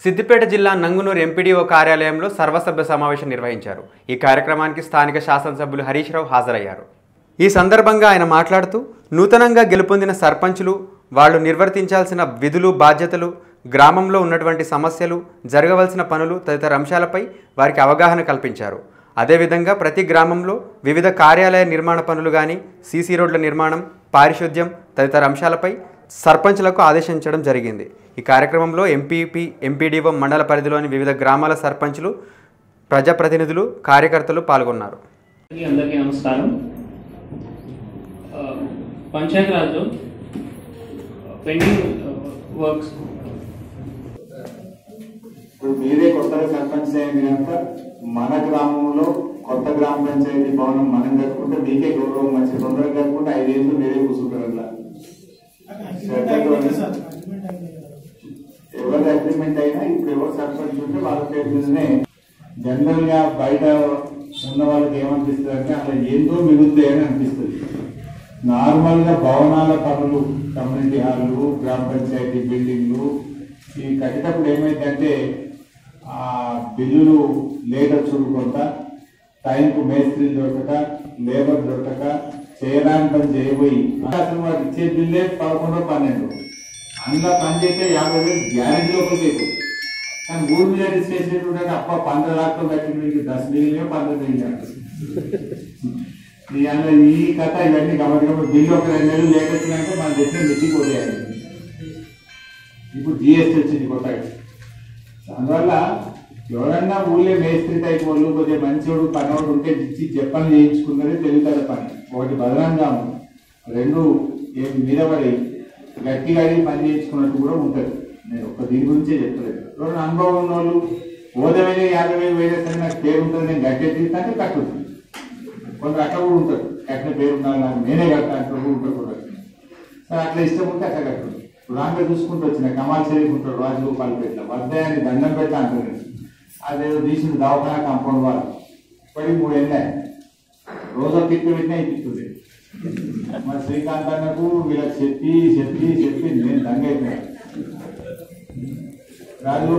సిద్దిపేట జిల్లా నంగునూరు ఎంపీడీఓ కార్యాలయంలో సర్వసభ్య సమావేశం నిర్వహించారు ఈ కార్యక్రమానికి స్థానిక శాసనసభ్యులు హరీష్ రావు హాజరయ్యారు ఈ సందర్భంగా ఆయన మాట్లాడుతూ నూతనంగా గెలుపొందిన సర్పంచులు వాళ్ళు నిర్వర్తించాల్సిన విధులు బాధ్యతలు గ్రామంలో ఉన్నటువంటి సమస్యలు జరగవలసిన పనులు తదితర అంశాలపై వారికి అవగాహన కల్పించారు అదేవిధంగా ప్రతి గ్రామంలో వివిధ కార్యాలయ నిర్మాణ పనులు కానీ సీసీ రోడ్ల నిర్మాణం పారిశుద్ధ్యం తదితర అంశాలపై సర్పంచ్లకు ఆదేశించడం జరిగింది ఈ కార్యక్రమంలో ఎంపీపీ ఎంపీడీఓ మండల పరిధిలోని వివిధ గ్రామాల సర్పంచులు ప్రజాప్రతినిధులు కార్యకర్తలు పాల్గొన్నారు అందరికీ అందరికీ నమస్కారం ఆ, పంచాయత్ రాజ్లో పెండింగ్ వర్క్స్ ఇప్పుడు మీరే కొత్తగా సర్పంచ్ అయింది కనుక మన గ్రామంలో కొత్త గ్రామ పంచాయతీ భవనం మనం కట్టుకుంటే మీకే గౌరవం మంచి తొందరగా కట్టుకుంటే ఐదేళ్ళు మీరే కూర్చుంటారు అట్లా శ్రద్ధతో ఎవరి అగ్రిమెంట్ అయినా ఇప్పుడు ఎవరు సర్పంచ్ ఉంటే వాళ్ళ పేరు మీదనే జనరల్ గా బయట ఉన్న వాళ్ళకి ఏమనిపిస్తుంది అంటే అలా ఏందో మిగులుతాయి అని అనిపిస్తుంది నార్మల్ గా భవనాల పనులు కమ్యూనిటీ హాళ్ళు గ్రామ పంచాయతీ బిల్డింగ్లు ఇవి కట్టేటప్పుడు ఏమైందంటే ఆ బిల్లులు లేట్ వచ్చుడు కొంత టైంకు మేస్త్రి దొరకక లేబర్ దొరకక చేయడానికి పని చేయబోయి అసలు వాడు ఇచ్చే బిల్లే పదకొండో పన్నెండు అందులో పని చేస్తే యాభై వేలు గ్యారెంటీ లోపలికి ఎక్కువ కానీ ఊరు మీద చేసేటువంటి అప్ప పంద్ర లాక్లో కట్టిన మీకు దశ మిగిలిన పంద్ర మిగిలిన ఈ అందులో ఈ కథ ఇవన్నీ గమనించడం బిల్లు ఒక రెండు నెలలు లేట్ వచ్చినాక మనం చెప్పిన మిట్టింగ్ పోయాయి ఇప్పుడు జిఎస్టీ వచ్చింది కొత్తగా అందువల్ల ఎవరన్నా ఊళ్ళో మేస్త్రి టైప్ వాళ్ళు కొద్దిగా మంచోడు పనోడు ఉంటే ఇచ్చి చెప్పని చేయించుకున్నది తెలియదు పని ఒకటి బదనంగా ఉంది రెండు ఏం మీద పడి గట్టిగా అడిగి పని చేయించుకున్నట్టు కూడా ఉంటుంది నేను ఒక దీని గురించే చెప్తలేదు ఎవరైనా అనుభవం ఉన్న వాళ్ళు ఓదమైన యాభై వేలు వేరే సరే నాకు పేరు ఉంటుంది నేను గట్టి తీస్తా అంటే కట్టుతుంది కొందరు అట్లా కూడా ఉంటారు కట్టిన పేరు ఉండాలి నాకు నేనే కడతా అంటే కూడా ఉంటారు కూడా సరే అట్లా ఇష్టం ఉంటే అట్లా కట్టుంది రాంగా చూసుకుంటూ వచ్చిన కమాల్ షరీఫ్ ఉంటాడు రాజు పల్లిపేట వద్దయని దండం పెడతా అంటున్నాడు అదేదో తీసుకుని దవాఖాన కాంపౌండ్ వాళ్ళు పడి మూడు వెళ్ళాయి రోజు తిప్పి పెట్టినా ఇప్పిస్తుంది మరి శ్రీకాంత్ అన్నకు వీళ్ళకి చెప్పి చెప్పి చెప్పి నేను దంగైపోయాను రాజు